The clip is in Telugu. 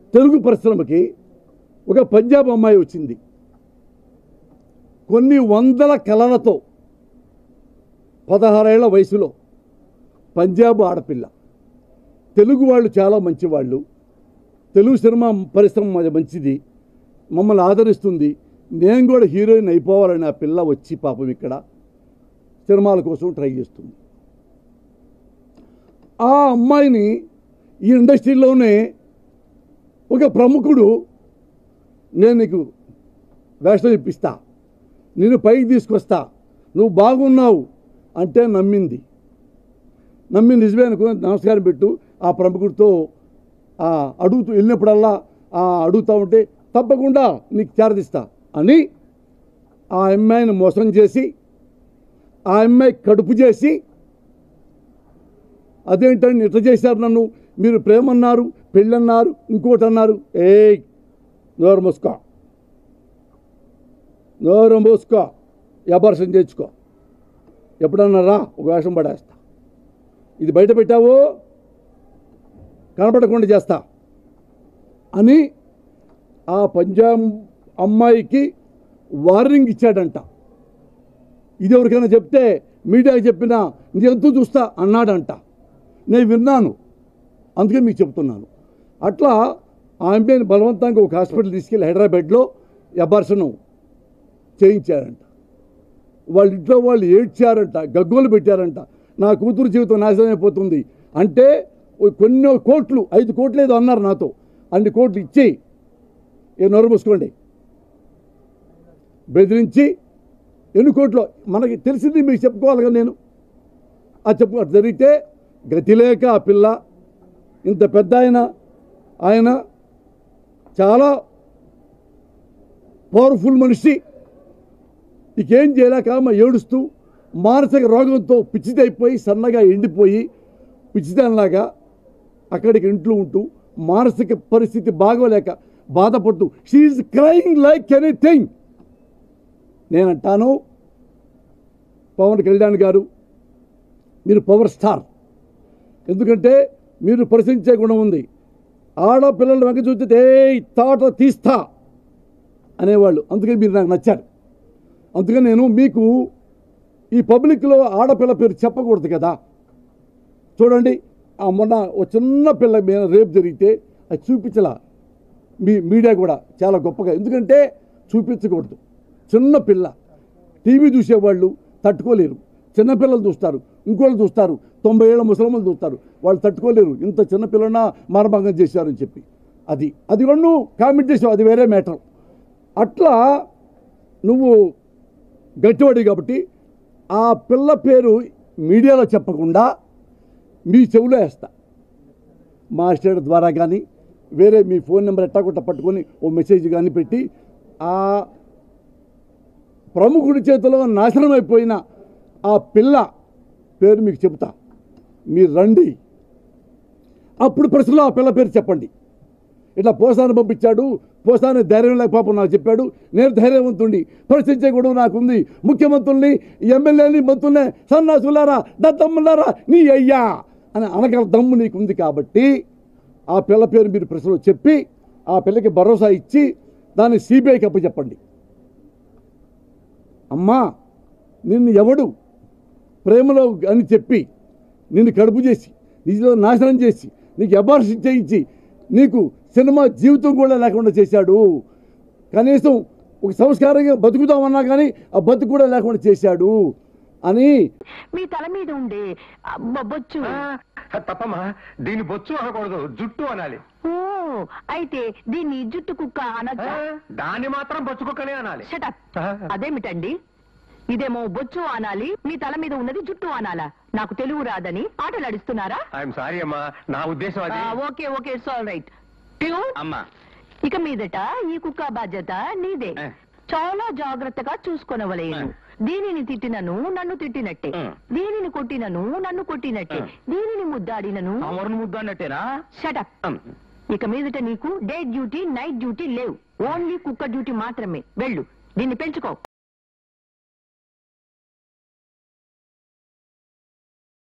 తెలుగు పరిశ్రమకి ఒక పంజాబ్ అమ్మాయి వచ్చింది కొన్ని వందల కళలతో పదహారేళ్ల వయసులో పంజాబ్ ఆడపిల్ల తెలుగు వాళ్ళు చాలా మంచివాళ్ళు తెలుగు సినిమా పరిశ్రమ మ- మంచిది మమ్మల్ని ఆదరిస్తుంది నేను కూడా హీరోయిన్ అయిపోవాలని ఆ పిల్ల వచ్చి పాపం ఇక్కడ సినిమాల కోసం ట్రై చేస్తుంది ఆ అమ్మాయిని ఈ ఇండస్ట్రీలోనే ఒక ప్రముఖుడు నేను నీకు వేషం ఇప్పిస్తా నేను పైకి తీసుకొస్తా నువ్వు బాగున్నావు అంటే నమ్మింది నమ్మి నిజమే అనుకో నమస్కారం పెట్టు ఆ ప్రముఖుడితో ఆ అడుగుతూ వెళ్ళినప్పుడల్లా ఆ అడుగుతూ ఉంటే తప్పకుండా నీకు చేరదిస్తా అని ఆ అమ్మాయిని మోసం చేసి ఆ అమ్మాయి కడుపు చేసి అదేంటండి ఇట్లా చేశారు నన్ను మీరు ప్రేమన్నారు పెళ్ళన్నారు ఇంకోటి అన్నారు ఏ నోరు మూసుకో నోరు మూసుకో అబార్షన్ చేర్చుకో ఎప్పుడన్నా రా ఒక వేషం పడేస్తా ఇది బయట పెట్టావో కనపడకుండా చేస్తా అని ఆ పంజాబ్ అమ్మాయికి వార్నింగ్ ఇచ్చాడంట ఇది ఎవరికైనా చెప్తే మీడియాకి చెప్పినా ఎంతో చూస్తా అన్నాడంట నేను విన్నాను అందుకే మీకు చెప్తున్నాను అట్లా ఆ అమ్మాయిని బలవంతంగా ఒక హాస్పిటల్ తీసుకెళ్ళి హైదరాబాద్లో అబార్షను చేయించారంట వాళ్ళ ఇంట్లో వాళ్ళు ఏడ్చారంట గగ్గోలు పెట్టారంట నా కూతురు జీవితం నాశనం అయిపోతుంది అంటే ఓ కొన్ని కోట్లు ఐదు కోట్లు ఏదో అన్నారు నాతో అన్ని కోట్లు ఇచ్చి ఏ నోరు మూసుకోండి బెదిరించి ఎన్ని కోట్లు మనకి తెలిసింది మీకు చెప్పుకోవాలి కదా నేను అది చెప్పు అది జరిగితే గతి లేక ఆ పిల్ల ఇంత పెద్ద ఆయన ఆయన చాలా పవర్ఫుల్ మనిషి ఇకేం చేయలేక ఆమె ఏడుస్తూ మానసిక రోగంతో పిచ్చిదైపోయి సన్నగా ఎండిపోయి పిచ్చిదానిలాగా అక్కడికి ఇంట్లో ఉంటూ మానసిక పరిస్థితి బాగోలేక బాధపడుతూ షీఈ్ క్రైయింగ్ లైక్ ఎనీథింగ్ నేనంటాను పవన్ కళ్యాణ్ గారు మీరు పవర్ స్టార్ ఎందుకంటే మీరు ప్రశ్నించే గుణం ఉంది ఆడపిల్లలు వెంక చూస్తే ఏ తాట తీస్తా అనేవాళ్ళు అందుకని మీరు నాకు నచ్చారు అందుకని నేను మీకు ఈ పబ్లిక్లో ఆడపిల్ల పేరు చెప్పకూడదు కదా చూడండి ఆ మొన్న ఒక చిన్న పిల్ల మీద రేపు జరిగితే అది చూపించలా మీ మీడియా కూడా చాలా గొప్పగా ఎందుకంటే చూపించకూడదు చిన్న పిల్ల టీవీ చూసేవాళ్ళు తట్టుకోలేరు చిన్నపిల్లలు చూస్తారు ఇంకోళ్ళు చూస్తారు తొంభై ఏళ్ళ ముసలమ్మలు చూస్తారు వాళ్ళు తట్టుకోలేరు ఇంత చిన్న పిల్లన మారభంగం చేశారని చెప్పి అది అది కూడా నువ్వు కామెంట్ చేసావు అది వేరే మ్యాటర్ అట్లా నువ్వు గట్టివాడి కాబట్టి ఆ పిల్ల పేరు మీడియాలో చెప్పకుండా మీ చెవిలో వేస్తా మాస్టర్ ద్వారా కానీ వేరే మీ ఫోన్ నెంబర్ ఎట్టాకొట్ట పట్టుకొని ఓ మెసేజ్ కానీ పెట్టి ఆ ప్రముఖుడి చేతిలో నాశనం అయిపోయిన ఆ పిల్ల పేరు మీకు చెబుతా మీరు రండి అప్పుడు ప్రశ్నలో ఆ పిల్ల పేరు చెప్పండి ఇట్లా పోసాను పంపించాడు పోసాను ధైర్యం లేక పాపం నాకు చెప్పాడు నేను ధైర్యవంతుణ్ణి ప్రశ్నించే కూడా నాకుంది ముఖ్యమంత్రుల్ని ఎమ్మెల్యేని మంత్రుల్ని సన్నాసులారా దత్తమ్ములారా నీ అయ్యా అని అనగల దమ్ము నీకుంది కాబట్టి ఆ పిల్ల పేరు మీరు ప్రశ్నలో చెప్పి ఆ పిల్లకి భరోసా ఇచ్చి దాన్ని సిబిఐకి అప్పచెప్పండి అమ్మా నిన్ను ఎవడు ప్రేమలో అని చెప్పి నిన్ను కడుపు చేసి నీలో నాశనం చేసి నీకు అబార్షన్ చేయించి నీకు సినిమా జీవితం కూడా లేకుండా చేశాడు కనీసం ఒక సంస్కారంగా బతుకుదామన్నా కానీ ఆ బతుకు కూడా లేకుండా చేశాడు అని మీ తల మీద ఉండే ఆ బొచ్చు ఆ, తప్పమ్మా దీన్ని బొచ్చు అనకూడదు జుట్టు అనాలి ఓ అయితే దీన్ని జుట్టు కుక్క ఆ, అనగా దాన్ని మాత్రం బొచ్చుకుక్కనే అనాలి షటప్ ఆ. అదేమిటండి ఇదేమో బొచ్చు అనాలి మీ తల మీద ఉన్నది జుట్టు అనాలా నాకు తెలుగు రాదని ఆటలు అడిస్తున్నారా ఐఎమ్ సారీ అమ్మా నా ఉద్దేశం అది ఆ, okay okay it's all right ట్యూన్ అమ్మా ఇక మీదట ఈ కుక్క బాధ్యత నీదే ఆ. చాలా జాగ్రత్తగా చూసుకొనవలేను ఆ. దీనిని తిట్టినను నన్ను తిట్టినట్టే ఆ. దీనిని కొట్టినను నన్ను కొట్టినట్టే ఆ. దీనిని ముద్దాడినను అమరుని ముద్దు అన్నట్టేనా షటప్ ఇక మీదట నీకు డే డ్యూటీ నైట్ డ్యూటీ లేవు ఓన్లీ కుక్క డ్యూటీ మాత్రమే వెళ్ళు దీన్ని పెంచుకో